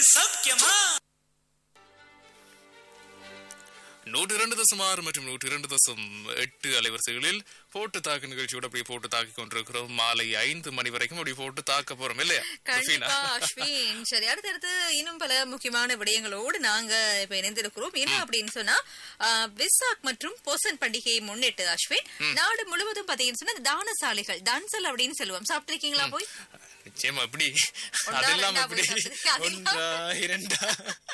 சௌக்கியமா நூற்றி இரண்டு தசம் ஆறு மற்றும் நூற்றி இரண்டு தசம் எட்டு அலைவரிசைகளில் போட்டு தாக்கு நிகழ்ச்சியோட அப்படியே போட்டு தாக்கி கொண்டிருக்கிறோம் மாலை ஐந்து மணி வரைக்கும் அப்படி போட்டு தாக்க போறோம் இல்லையா கண்டிப்பா ரஃபீனா? அஸ்வின் சரி அடுத்தடுத்து இன்னும் பல முக்கியமான விடயங்களோடு நாங்க இப்ப இணைந்திருக்கிறோம் என்ன அப்படின்னு சொன்னா ஆஹ், விசாக் மற்றும் பொசன் பண்டிகையை முன்னிட்டு அஸ்வின் நாடு முழுவதும் பாத்தீங்கன்னு சொன்னா தான சாலைகள் தன்சல் அப்படின்னு சொல்லுவோம் சாப்பிட்டிருக்கீங்களா போய் நிச்சயமா அப்படி ஒன்றா, அதெல்லாம் ரெண்டா அப்படி போய் சாப்பிடுறீங்க. அதெல்லாம் ஒன்றா இரண்டா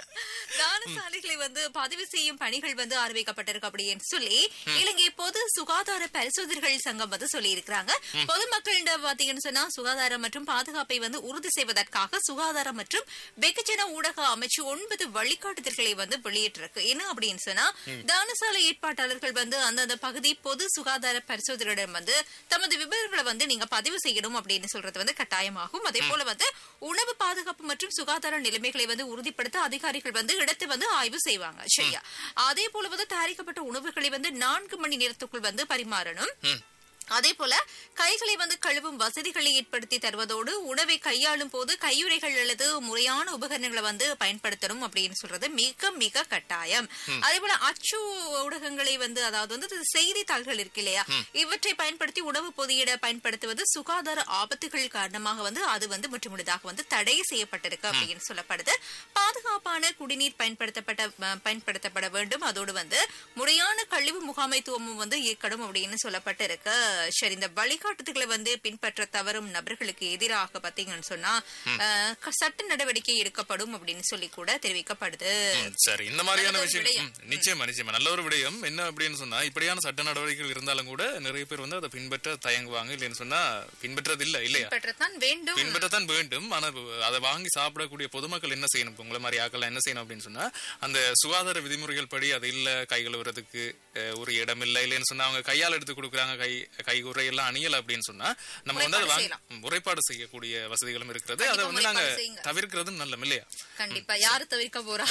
தான சாலைகளை வந்து பதிவு செய்யும் பணிகள் வந்து ஆரம்பிக்கப்பட்டிருக்கு அப்படின்னு சொல்லி இலங்கை பொது சுகாதார பரிசோதனைகள் சங்கம் வந்து சொல்லி இருக்கிறாங்க பொதுமக்களிட பாத்தீங்கன்னு சொன்னா சுகாதாரம் மற்றும் பாதுகாப்பை வந்து உறுதி செய்வதற்காக சுகாதாரம் மற்றும் வெகுஜன ஊடக அமைச்சு ஒன்பது வழிகாட்டுதல்களை வந்து வெளியிட்டிருக்கு என்ன அப்படின்னு சொன்னா தானசாலை ஏற்பாட்டாளர்கள் வந்து அந்தந்த பகுதி பொது சுகாதார பரிசோதனையிடம் வந்து தமது விவரங்களை வந்து நீங்க பதிவு செய்யணும் அப்படின்னு சொல்றது வந்து கட்டாயமாகும் அதே போல வந்து உணவு பாதுகாப்பு மற்றும் சுகாதார நிலைமைகளை வந்து உறுதிப்படுத்த அதிகாரிகள் வந்து இடத்தை வந்து ஆய்வு செய்வாங்க சரியா அதே போல வந்து தயாரிக்கப்பட்ட உணவுகளை வந்து நான்கு மணி நேரத்துக்குள் வந்து பரிமாறணும் அதே போல கைகளை வந்து கழுவும் வசதிகளை ஏற்படுத்தி தருவதோடு உணவை கையாளும் போது கையுறைகள் அல்லது முறையான உபகரணங்களை வந்து பயன்படுத்தணும் அப்படின்னு சொல்றது மிக மிக கட்டாயம் அதே போல அச்சு ஊடகங்களை வந்து அதாவது வந்து இது செய்தித்தாள்கள் இருக்கு இல்லையா இவற்றை பயன்படுத்தி உணவு பொதியிட பயன்படுத்துவது சுகாதார ஆபத்துகள் காரணமாக வந்து அது வந்து முற்றுமுழுதாக வந்து தடை செய்யப்பட்டிருக்கு அப்படின்னு சொல்லப்படுது பாதுகாப்பான குடிநீர் பயன்படுத்தப்பட்ட அஹ், பயன்படுத்தப்பட வேண்டும் அதோடு வந்து முறையான கழிவு முகாமைத்துவமும் வந்து இருக்கணும் அப்படின்னு சொல்லப்பட்டிருக்கு சரி இந்த வழிகாட்டுதல்களை வந்து பின்பற்ற தவறும் நபர்களுக்கு எதிராக பாத்தீங்கன்னு சொன்னா அஹ், க- சட்ட நடவடிக்கை எடுக்கப்படும் அப்படின்னு சொல்லி கூட தெரிவிக்கப்படுது ம், சரி இந்த மாதிரியான நல்ல ஒரு விஷயம் விடயம். ம், நிச்சயமா நிச்சயமா நல்ல ஒரு விடயம் என்ன அப்படின்னு சொன்னா இப்படியான சட்ட நடவடிக்கைகள் இருந்தாலும் கூட நிறைய பேர் வந்து அதை பின்பற்ற தயங்குவாங்க இல்லைன்னு சொன்னா பின்பற்றது இல்ல இல்லையா பின்பற்றத்தான் வேண்டும் பின்பற்றத்தான் வேண்டும் ஆனா அதை வாங்கி சாப்பிடக்கூடிய பொதுமக்கள் என்ன செய்யணும் இப்ப உங்களை மாதிரி ஆக்கள் என்ன செய்யணும் அப்படின்னு சொன்னா அந்த சுகாதார விதிமுறைகள் படி அது இல்ல கை கழுவுறதுக்கு அஹ், ஒரு இடம் இல்ல இல்லைன்னு சொன்னா அவங்க கையால் எடுத்து கொடுக்குறாங்க கை கை உரை எல்லாம் அணியல அப்படின்னு சொன்னா நம்ம வந்து அதை முறைப்பாடு வாங்கி- செய்யலாம். ம், முறைப்பாடு செய்யக்கூடிய வசதிகளும் இருக்கிறது அதை கண்டிப்பா வந்து நாங்க முறைப்பாடு செய்யுங்க. தவிர்க்கிறதும் நல்லம் இல்லையா கண்டிப்பா யாரு தவிர்க்க போறா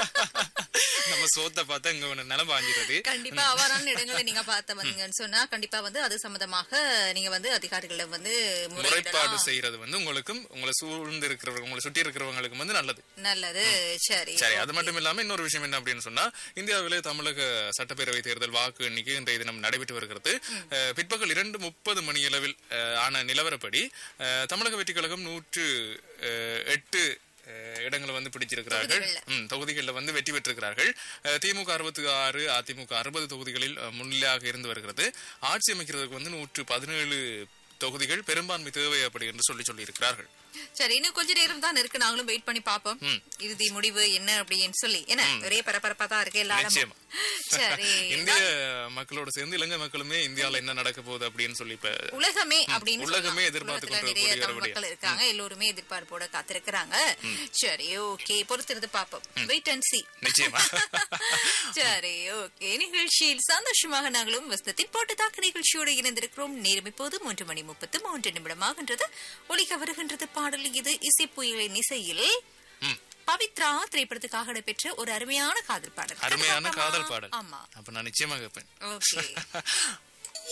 நம்ம சோத்தை பார்த்தா இங்க ஒண்ணு நிலம் வாங்கிறது கண்டிப்பா அவ்வாறான இடங்களை நீங்க பார்த்த வந்தீங்கன்னு சொன்னா கண்டிப்பா வந்து அது சம்பந்தமாக நீங்க வந்து அதிகாரிகளை வந்து முறைப்பாடு முறையிடலாம் செய்யறது வந்து உங்களுக்கும் உங்களை சூழ்ந்து இருக்கிறவங்க உங்களை சுற்றி இருக்கிறவங்களுக்கும் வந்து நல்லது நல்லது சரி சரி அது மட்டும் இல்லாம இன்னொரு விஷயம் என்ன அப்படின்னு சொன்னா இந்தியாவிலே தமிழக சட்டப்பேரவை தேர்தல் வாக்கு எண்ணிக்கை இன்றைய தினம் நடைபெற்று வருகிறது அஹ், பிற்பகல் இரண்டு முப்பது மணியளவில் அஹ், ஆன நிலவரப்படி அஹ், தமிழக வெற்றிக் கழகம் நூற்று அஹ், எட்டு அஹ், இடங்களை வந்து பிடிச்சிருக்கிறார்கள் தொகுதிகள்ல. ம், தொகுதிகளில் வந்து வெற்றி பெற்றிருக்கிறார்கள் அஹ், திமுக அறுபத்தி ஆறு அதிமுக அறுபது தொகுதிகளில் அஹ், முன்னிலையாக இருந்து வருகிறது ஆட்சி அமைக்கிறதுக்கு வந்து நூற்று பதினேழு தொகுதிகள் பெரும்பான்மை தேவை அப்படி என்று சொல்லி சொல்லி இருக்கிறார்கள் சரி இன்னும் கொஞ்ச நேரம் தான் இருக்கு நாங்களும் வெயிட் பண்ணி பாப்போம் ம். இறுதி முடிவு என்ன அப்படின்னு சொல்லி என்ன ஒரே பரபரப்பா தான் இருக்கு எல்லாரும் நிச்சயமா. சரி இந்திய மக்களோட சேர்ந்து இலங்கை மக்களுமே இந்தியால என்ன நடக்க போகுது அப்படின்னு சொல்லி இப்ப உலகமே அப்படின்னு உலகமே சொல்லலாம். எதிர்பார்த்து உலகத்துல கொண்டிருக்கக்கூடிய நிறைய ஒரு தமிழ் மக்கள் இருக்காங்க எல்லோருமே எதிர்பார்ப்போட காத்திருக்கிறாங்க சரி ஓகே பொறுத்திருந்து பாப்போம் வெயிட் அண்ட் சி நிச்சயமா சரி ஓகே நிகழ்ச்சியில் சந்தோஷமாக நாங்களும் வசனத்தின் போட்டு தாக்கு நிகழ்ச்சியோடு இணைந்திருக்கிறோம் நேரம் இப்போது மூன்று மணி முப்பத்து மூன்று நிமிடமாகின்றது ஒலிக்க வருகின்றது பாடல் இது இசை புயலின் இசையில் ம். பவித்ரா திரைப்படத்துக்காக நடைபெற்ற ஒரு அருமையான காதல் பாடல் அருமையான கேட்டு காதல் பார்ப்போமா? பாடல் ஆமா அப்ப நான் நிச்சயமா கேட்பேன் ஓகே